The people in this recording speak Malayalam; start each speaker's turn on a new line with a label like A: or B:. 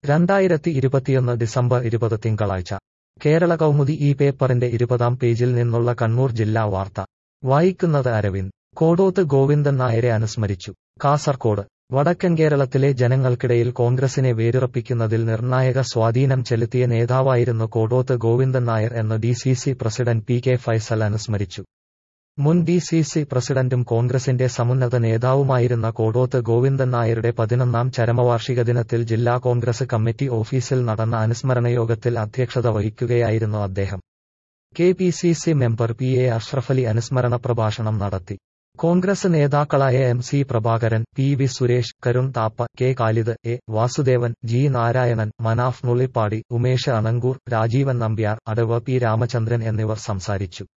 A: രണ്ടായിരത്തി ഇരുപത്തിയൊന്ന് ഡിസംബർ ഇരുപത് തിങ്കളാഴ്ച കേരള കൗമുദി ഈ പേപ്പറിന്റെ ഇരുപതാം പേജിൽ നിന്നുള്ള കണ്ണൂർ ജില്ലാ വാർത്ത വായിക്കുന്നത് അരവിന്ദ് കോടോത്ത് ഗോവിന്ദൻ നായരെ അനുസ്മരിച്ചു കാസർകോട് വടക്കൻ കേരളത്തിലെ ജനങ്ങൾക്കിടയിൽ കോൺഗ്രസിനെ വേരുറപ്പിക്കുന്നതിൽ നിർണായക സ്വാധീനം ചെലുത്തിയ നേതാവായിരുന്നു കോടോത്ത് ഗോവിന്ദൻ നായർ എന്ന് D C C president P K Faisal അനുസ്മരിച്ചു മുൻ ഡി സി സി പ്രസിഡന്റും കോൺഗ്രസിന്റെ സമുന്നത നേതാവുമായിരുന്ന കോടോത്ത് ഗോവിന്ദൻ നായരുടെ പതിനൊന്നാം ചരമവാർഷിക ദിനത്തിൽ ജില്ലാ കോൺഗ്രസ് കമ്മിറ്റി ഓഫീസിൽ നടന്ന അനുസ്മരണ യോഗത്തിൽ അധ്യക്ഷത വഹിക്കുകയായിരുന്നു അദ്ദേഹം K P C C member P A Ashrafali അനുസ്മരണ പ്രഭാഷണം നടത്തി കോൺഗ്രസ് നേതാക്കളായ M C Prabhakaran P V Suresh Karun Thappa K Khalid A Vasudevan G Narayanan Manaf Nullippady Umesh Anangoor Rajeevan Nambiar അടവ് പി രാമചന്ദ്രൻ എന്നിവർ സംസാരിച്ചു